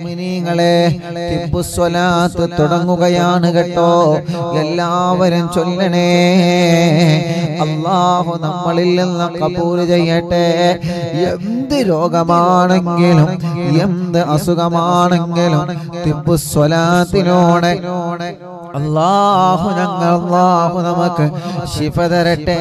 മുഅ്മിനീങ്ങളെ തിബ്ബുസ്വലാത്ത് തുടങ്ങുകയാണ് കേട്ടോ എല്ലാവരും ചൊല്ലണേ അള്ളാഹു നമ്മളിൽ നിന്ന് കബൂൽ ചെയ്യട്ടെ എന്ത് രോഗമാണെങ്കിലും എന്ത് അസുഖമാണെങ്കിലും തിബ്ബുസ്വലാത്തിനോടെ അള്ളാഹു ഞങ്ങൾ അള്ളാഹു നമുക്ക് ശിഫ തരട്ടെ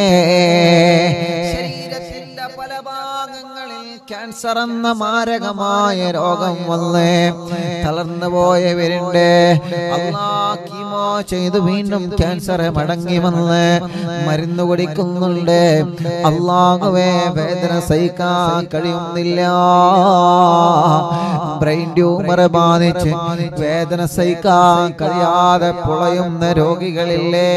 ശരീരത്തിന്റെ പല ഭാഗങ്ങളിൽ ക്യാൻസർ എന്ന മാരകമായ രോഗം വന്ന് തളർന്നു പോയവരുണ്ട് അള്ളാ കീമോ ചെയ്ത് വീണ്ടും ക്യാൻസർ മടങ്ങി വന്ന് മരുന്ന് കുടിക്കുന്നുണ്ട് അള്ളാഹുവേ വേദന സഹിക്കാൻ കഴിയുന്നില്ല ബ്രെയിൻ ട്യൂമർ ബാധിച്ച് വേദന സഹിക്കാൻ കഴിയാതെ പുളയുന്ന രോഗികളില്ലേ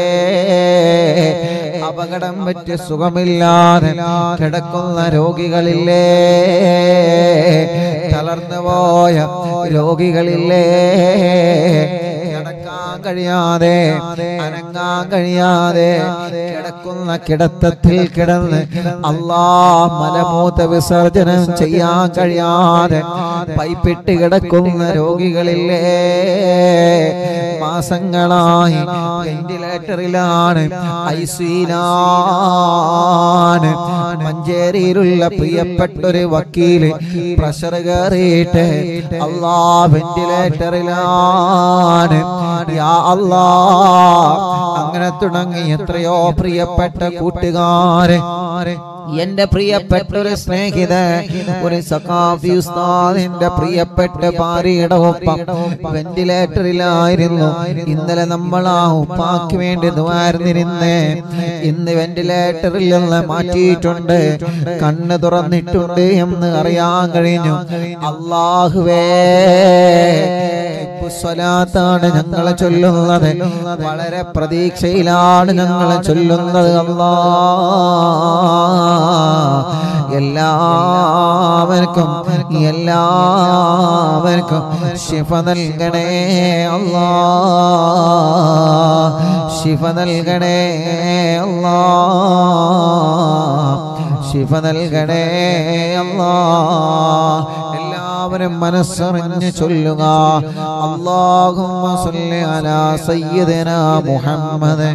അപകടം പറ്റി സുഖമില്ലാതെ കിടക്കുന്ന രോഗികളില്ലേ തളർന്നു പോയ രോഗികളില്ലേ നടക്കാൻ കഴിയാതെ അനങ്ങാൻ കഴിയാതെ കിടക്കുന്ന കിടത്തത്തിൽ കിടന്ന് അല്ലാ മലമൂത്ത വിസർജനം ചെയ്യാൻ കഴിയാതെ പൈപ്പിട്ട് കിടക്കുന്ന രോഗികളില്ലേ മാസങ്ങളായി വെന്റിലേറ്ററിലാണ് ഐസിയിലാണ് മഞ്ചേരിയിലുള്ള പ്രിയപ്പെട്ടൊരു വക്കീല് പ്രഷർ കയറിയിട്ട് അല്ലാ വെന്റിലേറ്ററിലാണ് യാ അല്ലാ അങ്ങനെ തുടങ്ങി എത്രയോ പ്രിയപ്പെട്ട കൂട്ടുകാരെ എന്റെ പ്രിയപ്പെട്ട ഒരു സ്നേഹിത ഒരു സഖാഫി ഉസ്താദിന്റെ പ്രിയപ്പെട്ട ഭാര്യയുടെ ഒപ്പം വെന്റിലേറ്ററിലായിരുന്നു ഇന്നലെ നമ്മൾ ആ ഉപ്പാക്ക് വേണ്ടി ദ്വാരുന്നിരുന്ന് ഇന്ന് വെന്റിലേറ്ററിൽ നിന്ന് മാറ്റിയിട്ടുണ്ട് കണ്ണ് തുറന്നിട്ടുണ്ട് എന്ന് അറിയാൻ കഴിഞ്ഞു അള്ളാഹുവേ സ്വലാത്താണ് ഞങ്ങളെ ചൊല്ലുന്നത് വളരെ പ്രതീക്ഷയിലാണ് ഞങ്ങളെ ചൊല്ലുന്നത് അല്ലാ എല്ലാവർക്കും എല്ലാവർക്കും ശിഫ നൽകണേ അല്ലാ ശിഫ നൽകണേ അല്ലാ ശിഫ നൽകണേ അല്ലാ എല്ലാവരും മനസ്സറിഞ്ഞ് ചൊല്ലുക അല്ലാഹുമ്മ സല്ലി അലാ സയ്യിദനാ മുഹമ്മദ്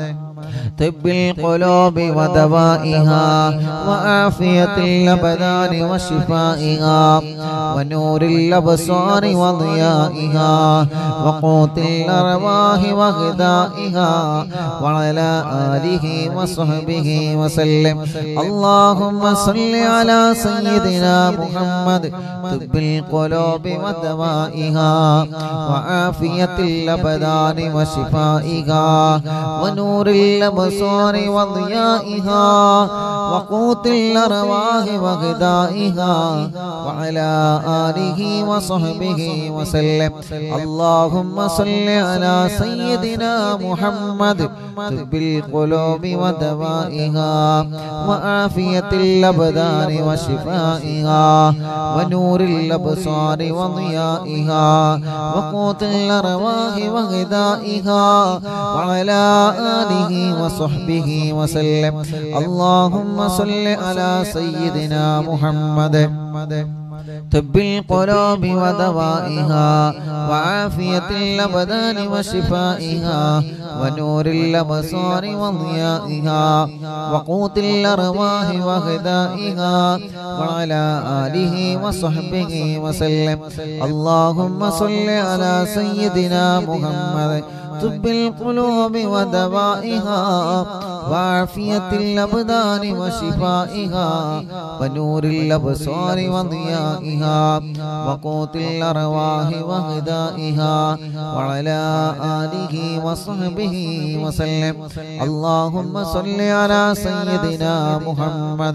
طب القلوب ودوائها وعافية الأبدان وشفائها ونور الأبصار وضيائها وقوت الأرواح وغذائها وعلى آله وصحبه وسلم اللهم صل على سيدنا محمد طب القلوب ودوائها وعافية الأبدان وشفائها ونور الأبصار وضيائها وقوت الأرواح وغذائها وعلى آله وصحبه وسلم اللهم صل على سيدنا محمد طب القلوب ودوائها وعافية الأبدان وشفائها ونور الأبصار وضيائها وقوت الأرواح وغذائها وعلى آله وصحبه وسلم اللهم صل على سيدنا محمد طب القلوب ودوائها وعافية الأبدان وشفائها ونور الأبصار وضيائها وقوت الأرواح وغذائها وعلى آله وصحبه وسلم اللهم صل على سيدنا محمد طب القلوب ودوائها وعافية الأبدان وشفائها ونور الأبصار وضيائها وقوت الأرواح وغذائها وعلى آله وصحبه وسلم اللهم صل على سيدنا محمد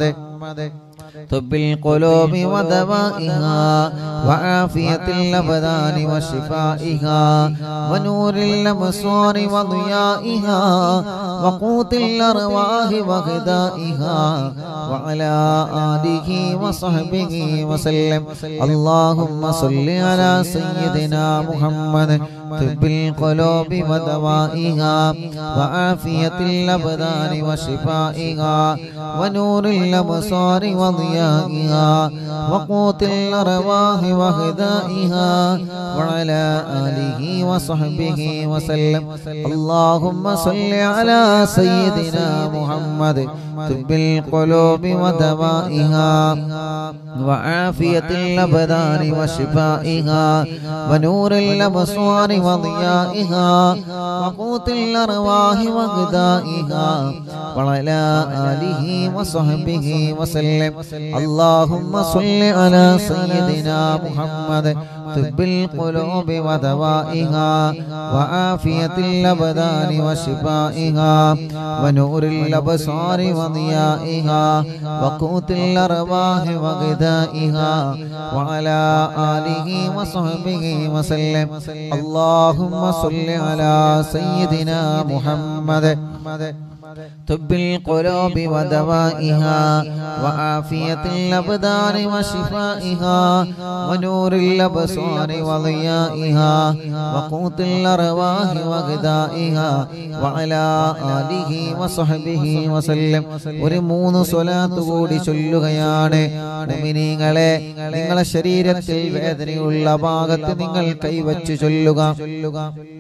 طب القلوب ودوائها وعافية الأبدان وشفائها ونور الأبصار وضيائها وقوت الأرواح وغذائها وعلى آله وصحبه وسلم اللهم صل على سيدنا محمد طب القلوب ودوائها وعافية الأبدان وشفائها ونور الأبصار وضيائها وقوت الأرواح وغذائها وعلى آله وصحبه وسلم اللهم صل على سيدنا محمد طب القلوب ودوائها وعافية الأبدان وشفائها ونور الأبصار وضيائها وقوت الأرواح وغذائها وعلى آله وصحبه وسلم اللهم صل على سيدنا محمد طب القلوب ودوائها وعافية الأبدان وشفائها ونور الأبصار وضيائها وقوت الأرواح وغذائها وعلى آله وصحبه وسلم اللهم صل على سيدنا محمد طب القلوب ودوائها وعافية الأبدان وشفائها ونور الأبصار وضيائها وقوت الأرواح وغذائها وعلى آله وصحبه وسلم ഒരു മൂന്ന് സ്വലാത്ത് കൂടി ചൊല്ലുകയാണ് മുഅ്മിനീങ്ങളെ നിങ്ങളെ ശരീരത്തിൽ വേദനയുള്ള ഭാഗത്ത് നിങ്ങൾ കൈവച്ച് ചൊല്ലുക ചൊല്ലുക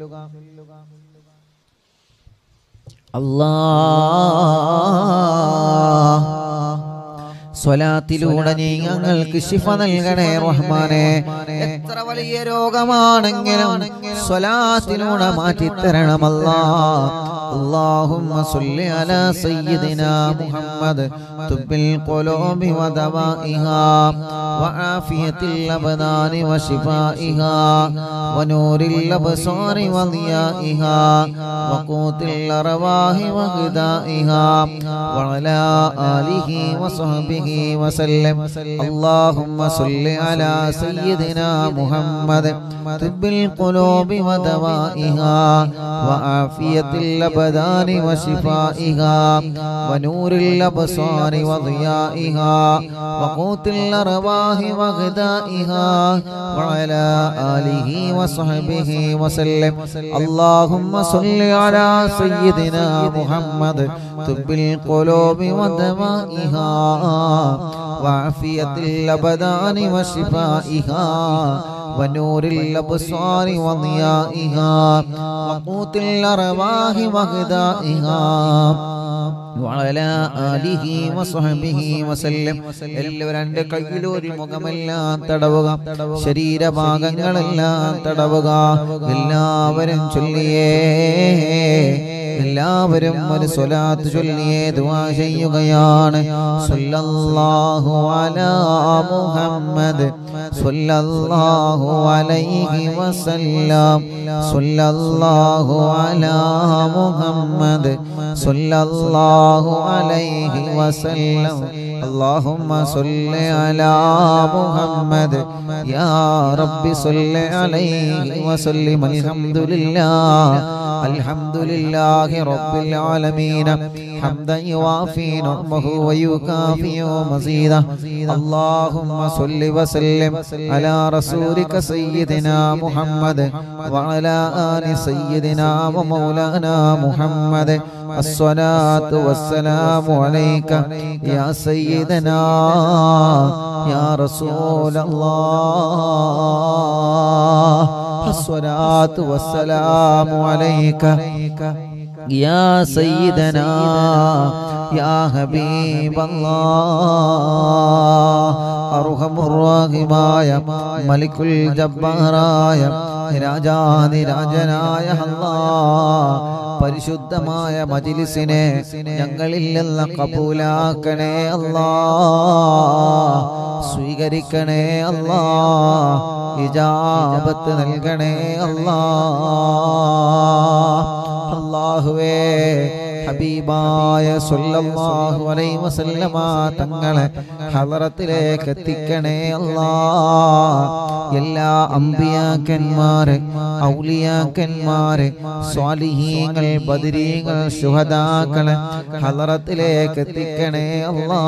സ്വലാത്തിലൂടെ നീ ഞങ്ങൾക്ക് ശിഫ നൽകണേ റഹ്മാനെ എത്ര വലിയ രോഗമാണെങ്കിലും സ്വലാത്തിലൂടെ മാറ്റിത്തരണമല്ല اللهم صل على سيدنا محمد طب القلوب ودوائها وعافية الأبدان وشفائها ونور الأبصار وضيائها وقوت الأرواح وغذائها وعلى آله وصحبه وسلم اللهم صل على سيدنا محمد طب القلوب ودوائها وعافية الأبدان وشفائها ونور الأبصار وضيائها وقوت الأرواح وغذائها وعلى آله وصحبه وسلم اللهم صل على سيدنا محمد طب القلوب ودوائها وعافية الأبدان وشفائها ونور الأبصار وضيائها وقوت الأرواح وغذائها وعلى آله وصحبه وسلم എല്ലാവരും എൻ്റെ കയ്യിലൊരു മുഖമെല്ലാം തടവുക ശരീരഭാഗങ്ങളെല്ലാം തടവുക എല്ലാവരും ചൊല്ലിയേ എല്ലാവരും ഒരു സ്വലാത്ത് ചൊല്ലിയേ ദുആ ചെയ്യുകയാണ് സല്ലല്ലാഹു അലാ മുഹമ്മദ് സല്ലല്ലാഹു അലൈഹി വസല്ലം സല്ലല്ലാഹു അലാ മുഹമ്മദ് സല്ലല്ലാഹു അലൈഹി വസല്ലം اللهم صل على محمد يا رب صل عليه وسلم الحمد لله الحمد لله رب العالمين حمدا يوافي نعمه ويكافئ مزيدا اللهم صل وسلم على رسولك سيدنا محمد وعلى آل سيدنا ومولانا محمد الصلاة والسلام عليك يا سيدنا يا رسول الله الصلاة والسلام عليك يا سيدنا يا حبيب الله أرحم الراحماയ മലിക്കുൽ ജബ്ബാറായ രാജാതിരാജനായ അല്ലാ പരിശുദ്ധമായ മജിലിസിനെ ഞങ്ങളിൽ നിന്ന് കബൂലാക്കണേ അല്ലാ സ്വീകരിക്കണേ അല്ലാ ഇജാബത്ത് നൽകണേ അല്ലാ അല്ലാഹുവേ ഹബീബായ സല്ലല്ലാഹു അലൈഹി വസല്ലമ തങ്ങളെ ഹദറത്തിലേക്ക് എത്തിക്കണേ അല്ലാ എല്ലാ അമ്പിയാക്കന്മാരെ ഔലിയാക്കന്മാരെ സ്വാലിഹീങ്ങൾ ബദരീങ്ങൾ ശുഹദാക്കളെ ഹദറത്തിലേക്ക് എത്തിക്കണേ അല്ലാ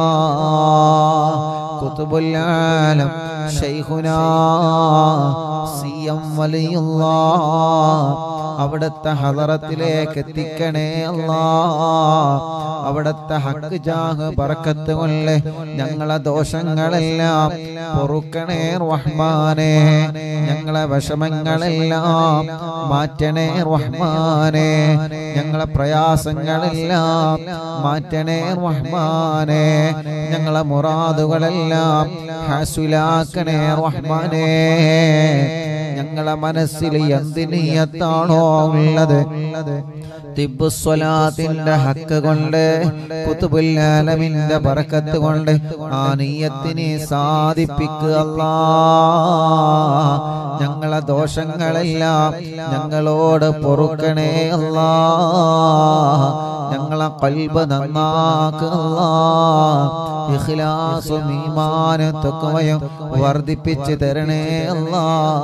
കുത്തുബുല്ലാലം ശൈഖുനാ സി എം വലിയുള്ളാ അവിടുത്തെ ഹദറത്തിലേക്ക് എത്തിക്കണേ അല്ലാ അവിടുത്തെ ഹക്ക് ജാഹ് ബറക്കത്ത് കൊണ്ട് ഞങ്ങളെ ദോഷങ്ങളെല്ലാം പൊറുക്കണേ റഹ്മാനെ ഞങ്ങളെ വിഷമങ്ങളെല്ലാം മാറ്റണേ റഹ്മാനെ ഞങ്ങളെ പ്രയാസങ്ങളെല്ലാം മാറ്റണേ റഹ്മാനെ ഞങ്ങളെ മുറാദുകളെല്ലാം ഹാസുലാക്കണേ റഹ്മാനെ ഞങ്ങളെ മനസ്സിൽ എന്ത് നീയത്താണോ ഉള്ളത് തിബുസ്വലാത്തിന്റെ ഹക്ക് കൊണ്ട് കുത്തുബുല്ലാലമിന്റെ ബറക്കത്ത് കൊണ്ട് ആ നീയത്തിനെ സാധിപ്പിക്കുക അല്ലാ ഞങ്ങളെ ദോഷങ്ങളെല്ലാം ഞങ്ങളോട് പൊറുക്കണേ അല്ലാ ഞങ്ങളെ കൽബ് നന്നാക്കുക ഇഖ്ലാസും ഈമാനും തക്കുവയും വർദ്ധിപ്പിച്ച് തരണേ അല്ലാ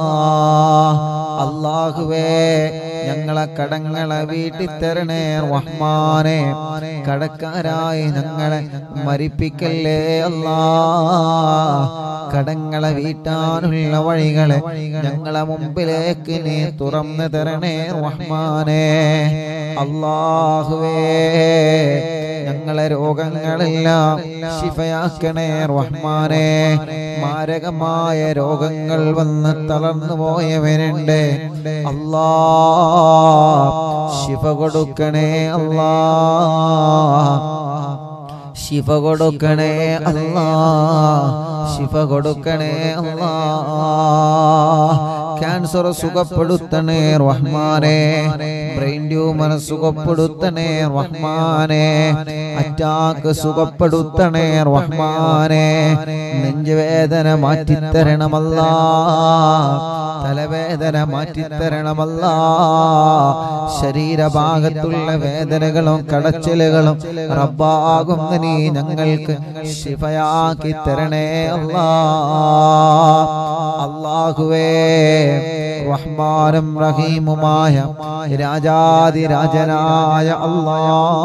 അള്ളാഹുവേ ഞങ്ങളെ കടങ്ങളെ വീട്ടിൽ തരണേ റഹ്മാനെ കടക്കാരായി ഞങ്ങളെ മരിപ്പിക്കല്ലേ അല്ലാ കടങ്ങളെ വീട്ടാനുള്ള വഴികളെ ഞങ്ങളെ മുമ്പിലേക്ക് നീ തുറന്നു തരണേ റഹ്മാനെ അള്ളാഹുവേ ഞങ്ങളെ രോഗങ്ങളെല്ലാം ശിഫയാക്കണേ റഹ്മാനെ മാരകമായ രോഗങ്ങൾ വന്ന് തളർന്നു പോയവരുണ്ട് അല്ലാ ശിഫ കൊടുക്കണേ അല്ലാ ശിഫ കൊടുക്കണേ അല്ലാ ശിഫ കൊടുക്കണേ അല്ലാ ക്യാൻസർ സുഖപ്പെടുത്തണേ റഹ്മാനെ ബ്രെയിൻ ട്യൂമർ സുഖപ്പെടുത്തണേ റഹ്മാനെ അറ്റാക്ക് സുഖപ്പെടുത്തണേ റഹ്മാനെ നെഞ്ചുവേദന മാറ്റിത്തരണമല്ല തലവേദന മാറ്റിത്തരണമല്ല ശരീരഭാഗത്തുള്ള വേദനകളും കടച്ചിലുകളും റബ്ബാകുന്ന നീ ഞങ്ങൾക്ക് ശിഫയാക്കി തരണേ അല്ലാ അള്ളാഹുവേ റഹ്മാനും റഹീമുമായ രാജാതിരാജനായ അല്ലാ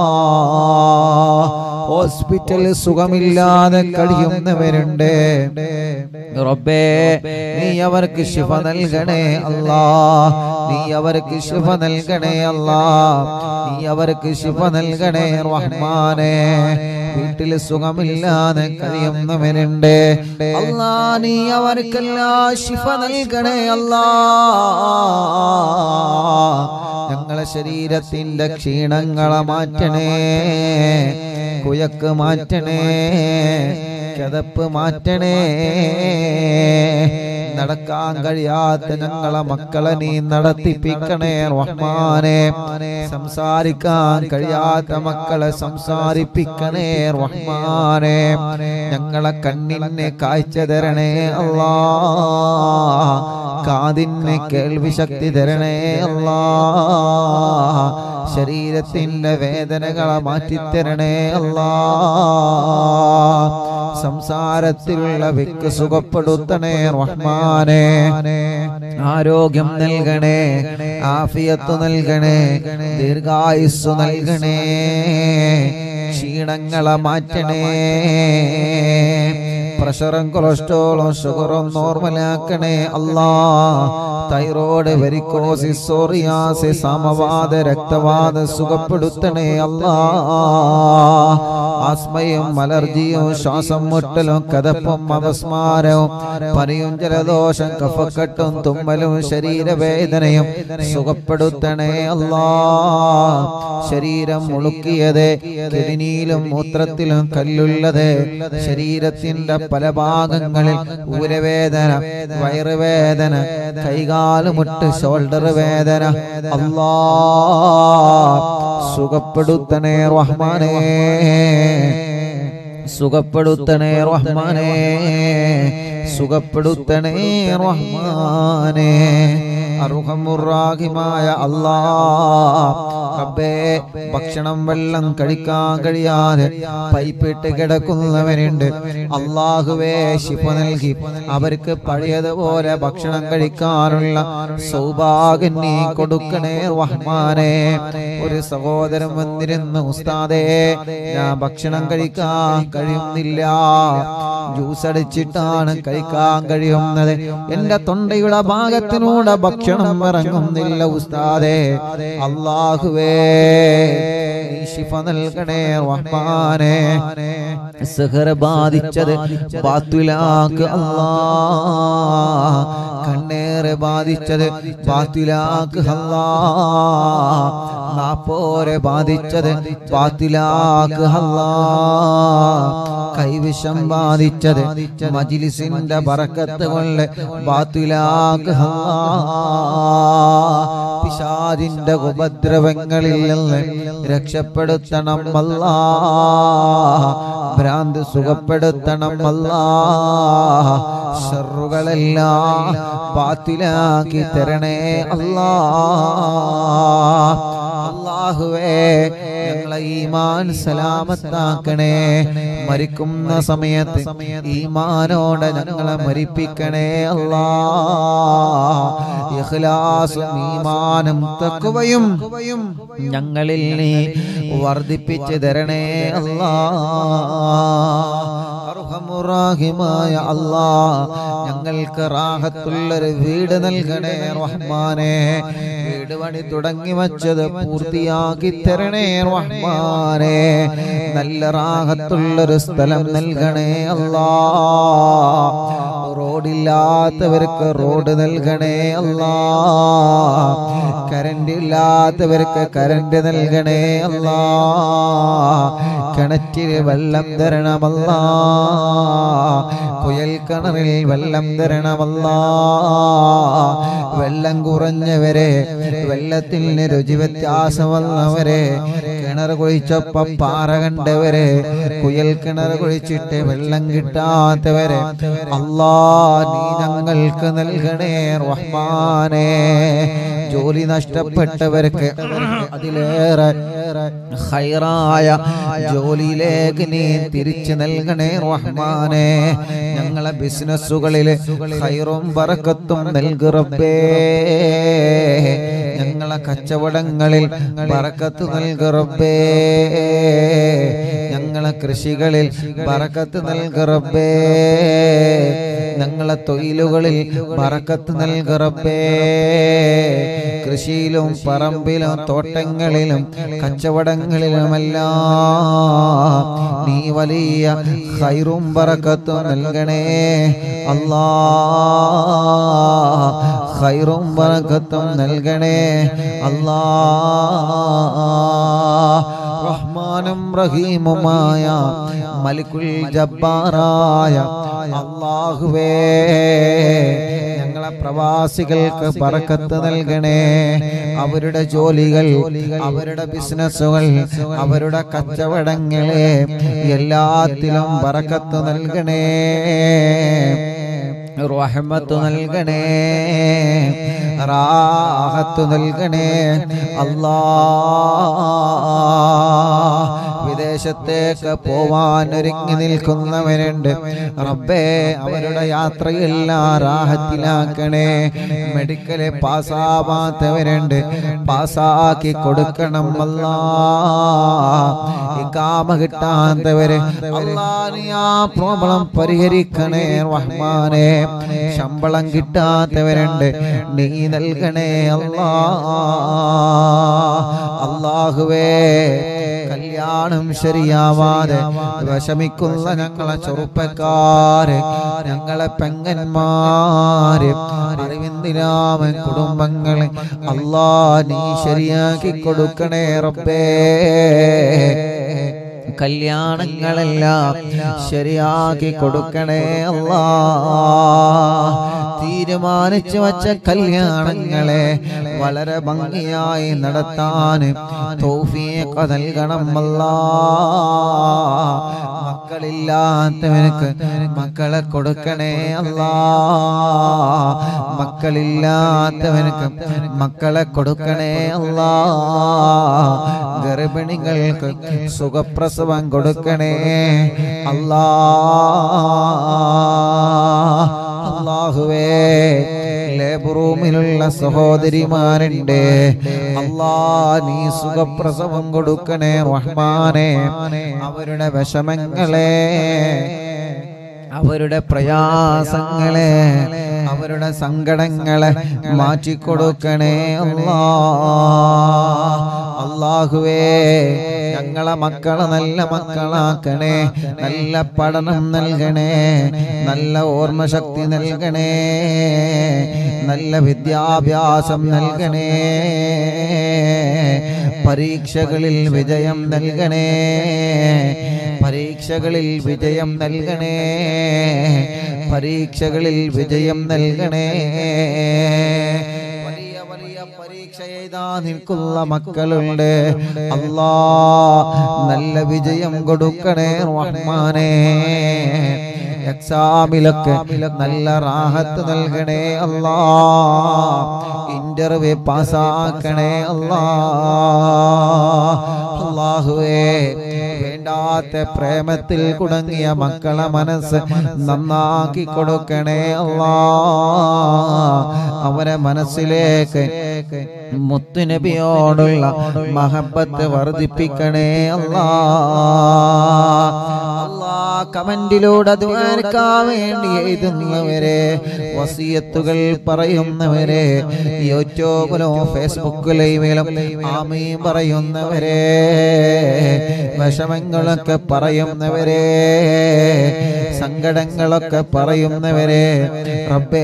ഹോസ്പിറ്റലിൽ സുഖമില്ലാതെ കഴിയുന്നവരുണ്ട് റബ്ബേ നീ അവർക്ക് ശിഫ നൽകണേ അല്ലാ നീ അവർക്ക് ശിഫ നൽകണേ അല്ലാ നീ അവർക്ക് ശിഫ നൽകണേ റഹ്മാനെ വീട്ടിൽ സുഖമില്ലാതെ കഴിയുന്നവരുണ്ട് അല്ലാ നീ അവർക്കെല്ലാം ശിഫ നൽകണേ അല്ലാ ഞങ്ങളെ ശരീരത്തിന്റെ ക്ഷീണങ്ങളെ മാറ്റണേ കുയക്ക് മാറ്റണേ കിതപ്പ് മാറ്റണേ നടക്കാൻ കഴിയാത്ത ഞങ്ങളെ മക്കളെ നീ നടത്തിപ്പിക്കണേ റഹ്മാനെ സംസാരിക്കാൻ കഴിയാത്ത മക്കളെ സംസാരിപ്പിക്കണേ റഹ്മാനെ ഞങ്ങളെ കണ്ണിനെ കാഴ്ച തരണേ അല്ലാ കാതിന് കേൾവി ശക്തി തരണേ അല്ലാ ശരീരത്തിന്റെ വേദനകളെ മാറ്റിത്തരണേ അല്ലാ സംസാരത്തിലുള്ള വിക്ക് സുഖപ്പെടുത്തണേ റഹ്മാനെ ആരോഗ്യം നൽകണേ ആഫിയത്ത് നൽകണേ ദീർഘായുസ് നൽകണേ ക്ഷീണങ്ങളെ മാറ്റണേ പ്രഷറും കൊളസ്ട്രോളും ഷുഗറും നോർമലാക്കണേ അല്ലാ തൈറോയ്ഡ് വെരിക്കോസിസ് സോറിയാസിസ് സമവാദ രക്തവാദ സുഖപ്പെടുത്തണേ അല്ലാ ആസ്മയും അലർജിയും ശ്വാസം മുട്ടലും കഥപ്പും അപസ്മാരവും പനിയും ജലദോഷം കഫക്കെട്ടും തുമ്മലും ശരീരവേദനയും സുഖപ്പെടുത്തണേ അല്ലാ ശരീരം മുളുക്കിയത് കിഡ്നിയിലും മൂത്രത്തിലും കല്ലുള്ളത് ശരീരത്തിന്റെ പല ഭാഗങ്ങളിൽ ഊരവേദന വയറുവേദന കൈകാലുമുട്ട് ഷോൾഡർ വേദന അല്ലാ സുഖപ്പെടുത്തണേ റഹ്മാനേ സുഖപ്പെടുത്തണേ റഹ്മാനേ സുഖപ്പെടുത്തണേ റഹ്മാനേ അർഹമുറാഹിമായ അല്ലാ റബ്ബേ ഭക്ഷണം വെള്ളം കഴിക്കാൻ കഴിയാതെ പൈപ്പിട്ട് കിടക്കുന്നവരുണ്ട് അള്ളാഹുവേ ശിഫ നൽകി അവർക്ക് പഴയതുപോലെ ഭക്ഷണം കഴിക്കാനുള്ള സൗഭാഗ്യം നീ കൊടുക്കണേ റഹ്മാനെ ഒരു സഹോദരൻ വന്നിരുന്നു ഉസ്താദേ ഞാൻ ഭക്ഷണം കഴിക്കാൻ കഴിയുന്നില്ല ജ്യൂസ് അടിച്ചിട്ടാണ് കഴിക്കാൻ കഴിയുന്നത് എന്റെ തൊണ്ടയുടെ ഭാഗത്തിലൂടെ ഭക്ഷണം ഇറങ്ങുന്നില്ല ഉസ്താദേ അള്ളാഹുവേ നീ ശിഫ നൽകണേ റഹ്മാനെ സഹർ ബാധിച്ചത് ബാത്തുലാക്ക് അല്ലാ കണ്ണേറെ ബാധിച്ചത് ബാത്തിലാക്ക് അല്ലാ നാപ്പോരെ ബാധിച്ചത് ബാത്തിലാക്ക് അല്ലാ കൈവിഷം ബാധിച്ചത് മജിലിസിന്റെ ബറക്കത്ത് കൊണ്ട് ബാത്തിലാക്ക് അല്ലാ പിശാദിന്റെ ഉപദ്രവങ്ങളിൽ നിന്ന് രക്ഷപ്പെടുത്തണം അല്ലാ ഭ്രാന്ത് സുഖപ്പെടുത്തണം അല്ലാ ഷറുകളെല്ലാം ബാത്തിലാക്കി തരണേ അല്ലാ അല്ലാഹുവേ ഞങ്ങളെ ഈമാൻ സലാമത്താക്കണേ മരിക്കുന്ന സമയത്ത് ഈമാനോടെ ഞങ്ങളെ മരിപ്പിക്കണേ അല്ലാ ഇഖ്ലാസും ഈമാനും തഖ്വയും ഞങ്ങളിൽ നീ വർദ്ധിപ്പിച്ചു തരണേ അല്ലാ അർഹമുറാഹിമായ അല്ലാ ഞങ്ങൾക്ക് റാഹത്തുള്ളൊരു വീട് നൽകണേ റഹ്മാനെ വീട് പണി തുടങ്ങി വച്ചത് പൂർത്തിയാക്കി തരണേ റഹ്മാനെ നല്ല റാഹത്തുള്ളൊരു സ്ഥലം നൽകണേ അല്ലാ റോഡില്ലാത്തവർക്ക് റോഡ് നൽകണേ അല്ലാ കരണ്ട് ഇല്ലാത്തവർക്ക് കരണ്ട് നൽകണേ അല്ലാ കിണറ്റിൽ വെള്ളം തരണമല്ല കുയൽ കിണറിൽ വെള്ളം തരണമല്ല വെള്ളം കുറഞ്ഞവരെ വെള്ളത്തിന് രുചി വ്യത്യാസം വന്നവരെ കിണർ കുഴിച്ചപ്പം പാറ കണ്ടവരെ കുയൽ കിണർ കുഴിച്ചിട്ട് വെള്ളം കിട്ടാത്തവരെ അല്ലാ നീ ഞങ്ങൾക്ക് നൽകണേ റഹ്മാനേ ജോലി നഷ്ടപ്പെട്ടവർക്ക് അതിലേറെ ഹൈറായ ജോലിയിലേക്ക് നീ തിരിച്ചു നൽകണേ റഹ്മാനെ ഞങ്ങളെ ബിസിനസ്സുകളിൽ ഹൈറും ബറക്കത്തും നൽകുറപ്പേ ഞങ്ങളെ കച്ചവടങ്ങളിൽ ബറക്കത്ത് നൽകുറപ്പേ ഞങ്ങളെ കൃഷികളിൽ ബറക്കത്ത് നൽകുറപ്പേ ഞങ്ങളെ തൊഴിലുകളിൽ ബറക്കത്ത് നൽകുറപ്പേ കൃഷിയിലും പറമ്പിലും തോട്ടങ്ങളിലും കച്ചവടങ്ങളിലുമെല്ലാം നീ വലിയ ഹൈറും ബറക്കത്തും നൽകണേ അല്ലാ ഹൈറും ബറക്കത്തും നൽകണേ അല്ലാ റഹ്മാനും റഹീമുമായ മലിക്കുൽ ജബ്ബാറായ അള്ളാഹുവേ ഞങ്ങളെ പ്രവാസികൾക്ക് പറക്കത്ത് നൽകണേ അവരുടെ ജോലികൾ അവരുടെ ബിസിനസ്സുകൾ അവരുടെ കച്ചവടങ്ങളെ എല്ലാത്തിലും പറക്കത്ത് നൽകണേ റഹ്മത്ത് നൽകണേ റാഹത്ത് നൽകണേ അല്ലാ വിദേശത്തേക്ക് പോവാൻ ഒരുങ്ങി നിൽക്കുന്നവരുണ്ട് റബ്ബേ അവരുടെ യാത്രയെല്ലാം റാഹത്തിലാക്കണേ മെഡിക്കല് പാസ്സാവാത്തവരുണ്ട് പാസ്സാക്കി കൊടുക്കണം അല്ലാ ഇക്കാമ കിട്ടാത്തവര് അല്ലാ നീ ആ പ്രോബ്ലം പരിഹരിക്കണേ റഹ്മാനെ ശമ്പളം കിട്ടാത്തവരുണ്ട് നീ നൽകണേ അല്ലാ അള്ളാഹുവേ കല്യാണം ശരിയാവാതെ വിഷമിക്കുന്ന ഞങ്ങളെ ചെറുപ്പക്കാര് ഞങ്ങളെ പെങ്ങന്മാര് അറിവിന്ദിരാമൻ കുടുംബങ്ങളെ അല്ലാ നീ ശരിയാക്കി കൊടുക്കണേ റബ്ബേ കല്യാണങ്ങളെല്ലാം ശരിയാക്കി കൊടുക്കണേ അല്ലാ തീരുമാനിച്ചു വച്ച കല്യാണങ്ങളെ വളരെ ഭംഗിയായി നടത്താൻ തൗഫീഖ് നൽകണം അല്ലാ മക്കളില്ലാത്തവനക്ക് മക്കളെ കൊടുക്കണേ അല്ലാ മക്കളില്ലാത്തവനക്ക് മക്കളെ കൊടുക്കണേ അല്ലാ ഗർഭിണികൾക്ക് സുഖപ്രസവം കൊടുക്കണേ അല്ലാ അള്ളാഹുവേ ലേബർ റൂമിലുള്ള സഹോദരിമാരുണ്ട് അല്ലാ നീ സുഖപ്രസവം കൊടുക്കണേ റഹ്മാനെ അവരുടെ വിഷമങ്ങളെ അവരുടെ പ്രയാസങ്ങളെ അവരുടെ സങ്കടങ്ങളെ മാറ്റിക്കൊടുക്കണേ അല്ലാ അള്ളാഹുവേ ഞങ്ങളെ മക്കളെ നല്ല മക്കളാക്കണേ നല്ല പഠനം നൽകണേ നല്ല ഓർമ്മശക്തി നൽകണേ നല്ല വിദ്യാഭ്യാസം നൽകണേ പരീക്ഷകളിൽ വിജയം നൽകണേ പരീക്ഷകളിൽ വിജയം നൽകണേ പരീക്ഷകളിൽ വിജയം നൽകണേ വലിയ വലിയ പരീക്ഷ എഴുതാ നിൽക്കുന്ന മക്കളുണ്ട് അല്ലാ നല്ല വിജയം കൊടുക്കണേ റഹ്മാനേ എക്സാമിലൊക്കെ നല്ല റാഹത്ത് നൽകണേ അല്ലാ ഇന്റർവ്യൂ പാസ്സാക്കണേ അല്ലാ അല്ലാഹുവേ വേണ്ടാത്ത പ്രേമത്തിൽ കുടങ്ങിയ മക്കളെ മനസ്സ് നന്നാക്കി കൊടുക്കണേ അല്ലാ അവരെ മനസ്സിലേക്ക് മുത്തുനബിയോടുള്ള മഹബത്ത് വർദ്ധിപ്പിക്കണേ അല്ലാ അല്ലാ കമന്റിലൂടെ ദ്വാരക്കാൻ വേണ്ടി എഴുതുന്നവരെ വസിയത്തുകൾ പറയുന്നവരെ യൂട്യൂബിലോ ഫേസ്ബുക്കിലും ആമീൻ പറയുന്നവരെ വിഷമങ്ങളൊക്കെ പറയുന്നവരെ സങ്കടങ്ങളൊക്കെ പറയുന്നവരെ റബ്ബേ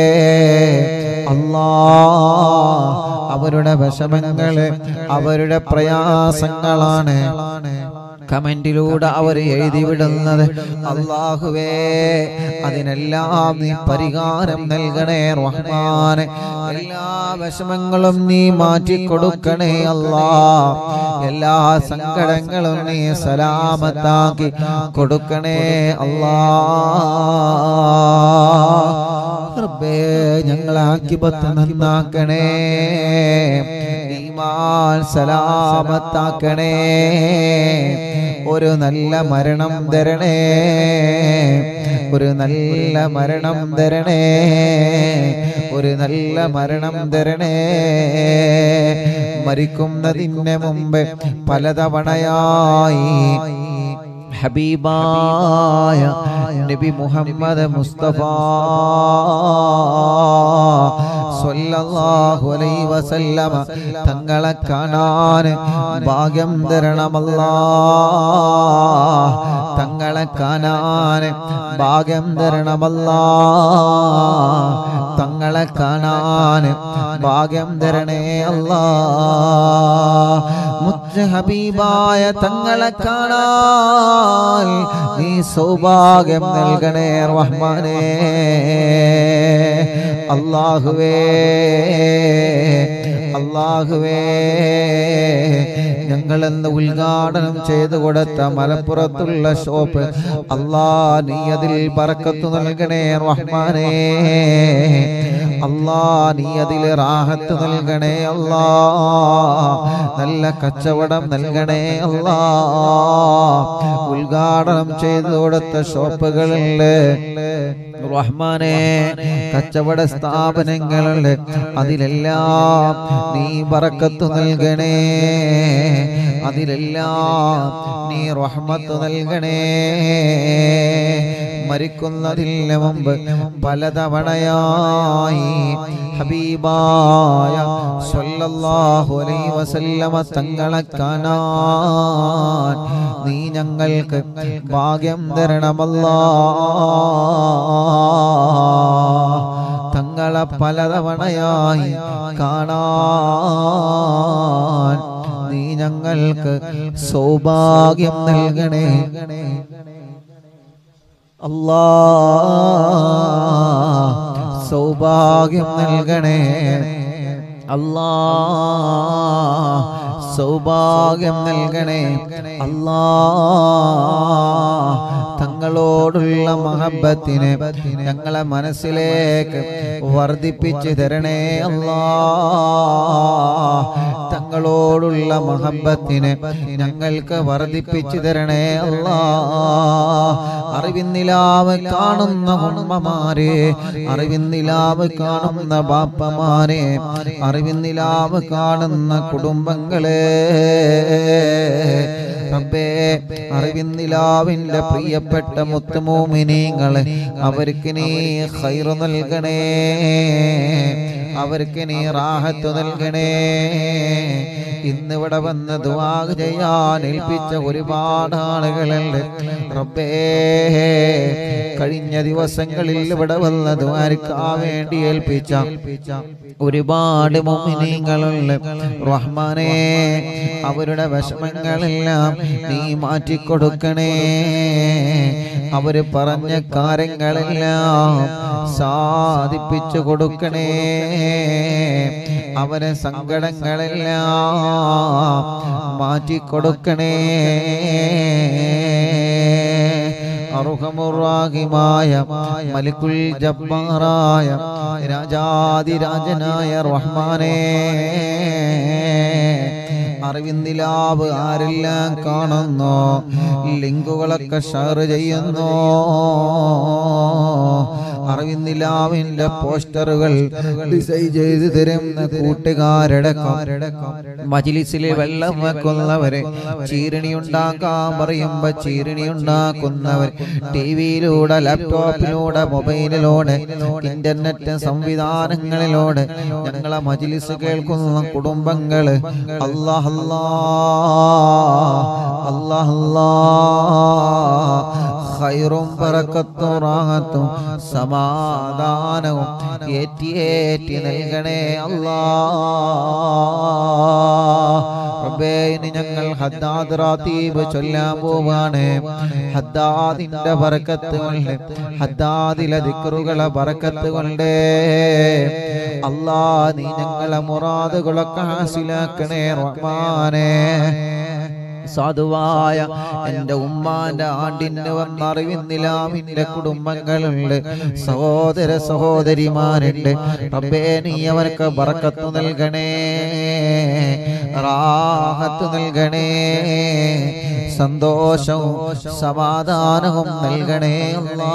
അല്ലാ അവരുടെ വിഷമങ്ങള് അവരുടെ പ്രയാസങ്ങളാണ് കമന്റിലൂടെ അവർ എഴുതി വിടുന്നത് അള്ളാഹുവേ അതിനെല്ലാം നീ പരിഹാരം നൽകണേ റഹ്മാനെ എല്ലാ വിഷമങ്ങളും നീ മാറ്റി കൊടുക്കണേ അല്ലാ എല്ലാ സങ്കടങ്ങളും നീ സലാമത്താക്കി കൊടുക്കണേ അല്ലാ റബ്ബേ ഞങ്ങളെ ആക്കിപത്ത് നന്നാക്കണേ ഈമാൻ സലാമത്താക്കണേ ഒരു നല്ല മരണം തരണേ ഒരു നല്ല മരണം തരണേ ഒരു നല്ല മരണം തരണേ മരിക്കുന്നതിന് മുമ്പ് പലതവണയായി ഹബീബായ നബി മുഹമ്മദ് മുസ്തഫ സ്വല്ലല്ലാഹു അലൈഹി വസല്ലമ തങ്ങളെ കാണാൻ ഭാഗ്യം തരണമല്ലാ തങ്ങളെ കാണാൻ ഭാഗ്യം തരണമല്ലാ തങ്ങളെ കാണാൻ ഭാഗ്യം തരണേ അല്ലാ മുത്ത് ഹബീബായ തങ്ങളെ കാണാൻ നീ സൗഭാഗ്യം നൽകണേ റഹ്മാനേ അള്ളാഹുവേ അള്ളാഹുവേ ഞങ്ങളെന്ന് ഉദ്ഘാടനം ചെയ്തു കൊടുത്ത മലപ്പുറത്തുള്ള ഷോപ്പ് അല്ലാ നീ അതിൽ ബറക്കത്ത് നൽകണേ റഹ്മാനേ അല്ലാ നീ അതിൽ റാഹത്ത് നൽകണേ അല്ലാ നല്ല കച്ചവടം നൽകണേ അല്ലാ ഉദ്ഘാടനം ചെയ്തു കൊടുത്ത ഷോപ്പുകളില് റഹ്മാനെ കച്ചവട സ്ഥാപനങ്ങളുണ്ട് അതിലെല്ലാം നീ ബറക്കത്ത് നൽകണേ അതിലെല്ലാം നീ റഹ്മത്ത് നൽകണേ മരിക്കുന്നതിന് മുമ്പ് പലതവണയായി ഹബീബായ സ്വല്ലല്ലാഹു അലൈഹി വസല്ലമ തങ്ങളെ കാണാൻ നീ ഞങ്ങൾക്ക് ഭാഗ്യം തരണമല്ലാ തങ്ങളെ പലതവണയായി കാണാൻ നീ ഞങ്ങൾക്ക് സൗഭാഗ്യം നൽകണേ അല്ലാ സൗഭാഗ്യം നൽകണേ അല്ലാ സൗഭാഗ്യം നൽകണേ അല്ലാ തങ്ങളോടുള്ള മഹബത്തിനെ ഞങ്ങളെ മനസ്സിലേക്ക് വർദ്ധിപ്പിച്ചു തരണേ അല്ലാ തങ്ങളോടുള്ള മഹബത്തിനെ ഞങ്ങൾക്ക് വർദ്ധിപ്പിച്ചു തരണേ അല്ലാ അറിവിന്നിലാവ് കാണുന്ന ഉമ്മമാരെ അറിവിന്നിലാവ് കാണുന്ന ബാപ്പമാരെ അറിവിന്നിലാവ് കാണുന്ന കുടുംബങ്ങളെ റബ്ബേ അറിവിന്നിലാവിന്റെ പ്രിയപ്പെട്ട മുത്തുമോമിനീങ്ങളെ അവർക്ക് നീ ഖൈറ് നൽകണേ അവർക്ക് നീ റാഹത്ത് നൽകണേ ഇന്നിവിടെ വന്ന് ദുആ ചെയ്യാൻ ഏൽപ്പിച്ച ഒരുപാട് ആളുകളുണ്ട് റബ്ബേ കഴിഞ്ഞ ദിവസങ്ങളിൽ ഇവിടെ വന്ന് ദ്വാരക്കാൻ വേണ്ടി ഏൽപ്പിച്ച ഒരുപാട് മോമിനിങ്ങളുണ്ട് റഹ്മാനെ അവരുടെ വിഷമങ്ങളെല്ലാം നീ മാറ്റിക്കൊടുക്കണേ അവര് പറഞ്ഞ കാര്യങ്ങളെല്ലാം സാധിപ്പിച്ചു കൊടുക്കണേ അവരെ സങ്കടങ്ങളെല്ലാം മാറ്റിക്കൊടുക്കണേ അർഹമുറാഹിമായ മലിക്കുൽ ജബ്ബാറായ രാജാതിരാജനായ റഹ്മാനേ അറിവിന്ദിലാവ് ആരെല്ലാം കാണുന്നു ലിങ്കുകളൊക്കെ ഷെയർ ചെയ്യുന്നു അറിവിന്ദിലാവിന്റെ പോസ്റ്ററുകൾ ഡിസൈൻ ചെയ്ത് തരുന്ന കൂട്ടുകാരടക്കം മജിലിസിലെ വെള്ളം വെക്കുന്നവരെ ചീരണി ഉണ്ടാക്കാൻ പറയുമ്പോ ചീരണി ഉണ്ടാക്കുന്നവർ ടി വിയിലൂടെ ലാപ്ടോപ്പിലൂടെ മൊബൈലിലൂടെ ഇന്റർനെറ്റ് സംവിധാനങ്ങളിലൂടെ ഞങ്ങളെ മജിലിസ് കേൾക്കുന്ന കുടുംബങ്ങള് അല്ലാഹ് അല്ലാഹ് അല്ലാഹ് ഖൈറും ബറക്കത്തും റാഹത്തും സമാധാനവും ഏറ്റി ഏറ്റി നൽകണേ അല്ലാ റബ്ബേ ഇനി ഞങ്ങൾ ഹദ്ദാദ് റാത്തീബ് ചൊല്ലാൻ പോവാണ് ഹദ്ദാദിന്റെ ബറക്കത്ത് കൊണ്ട് ഹദ്ദാദിലെ ദിക്റുകളെ ബറക്കത്ത് കൊണ്ട് അല്ലാ നീ ഞങ്ങളെ മുറാദുകളൊക്കെ ഹാസിലാക്കണേ റഹ്മാനേ സാധുവായ എൻ്റെ ഉമ്മാന്റെ ആണ്ടിന് വന്നറിവിന്നിലാമിന്റെ കുടുംബങ്ങളുണ്ട് സഹോദര സഹോദരിമാരുണ്ട് റബ്ബേ നീ അവർക്ക് ബറക്കത്ത് നൽകണേ റാഹത്ത് നൽകണേ സന്തോഷവും സമാധാനവും നൽകണേ അല്ലാ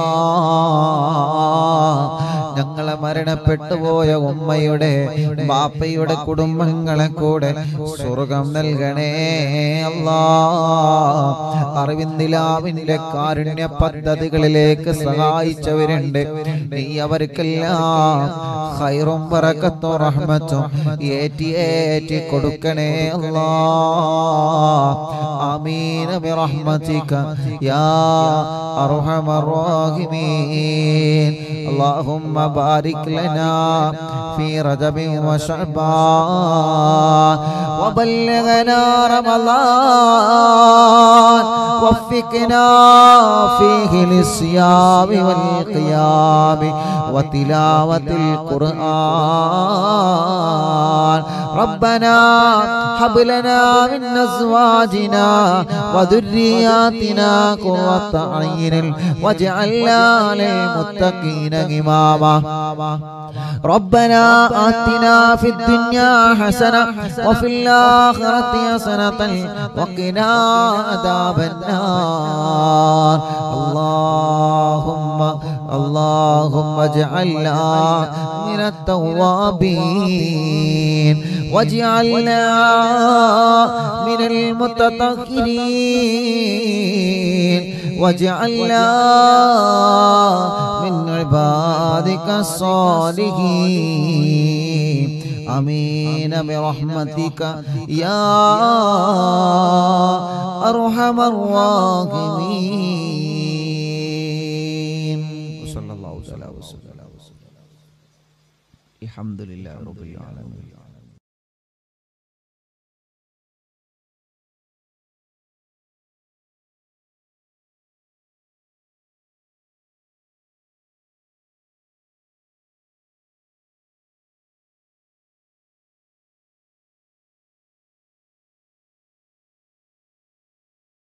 ഞങ്ങളെ മരണപ്പെട്ടു പോയ ഉമ്മയുടെ ബാപ്പയുടെ കുടുംബങ്ങളെ കൂടെ സ്വർഗം നൽകണേ അല്ലാ അറിവിന്ദിലാവിന്റെ കാരുണ്യ പദ്ധതികളിലേക്ക് സഹായിച്ചവരുണ്ട് നീ അവർക്കെല്ലാം ഹൈറും പറക്കത്തും റഹ്മത്തും ഏറ്റി ഏറ്റി കൊടുക്കണേ അല്ലാ ആമീന ബിറഹ്മതിക യാ അർഹമർ റഹീമീൻ اللهم بارك لنا في رجب وشعبان وبلغنا رمضان وفقنا فيه للصيام والقيام وتلاوة القرآن ربنا هب لنا من أزواجنا وذرياتنا قرة أعين واجعلنا للمتقين إماما ربنا آتنا في الدنيا حسنة وفي الآخرة حسنة وقنا عذاب النار اللهم اللهم اجعلنا من التوابين واجعلنا من المتطهرين واجعلنا من عبادك الصالحين امين برحمتك يا ارحم الراحمين صلى الله عليه وسلم الحمد لله رب العالمين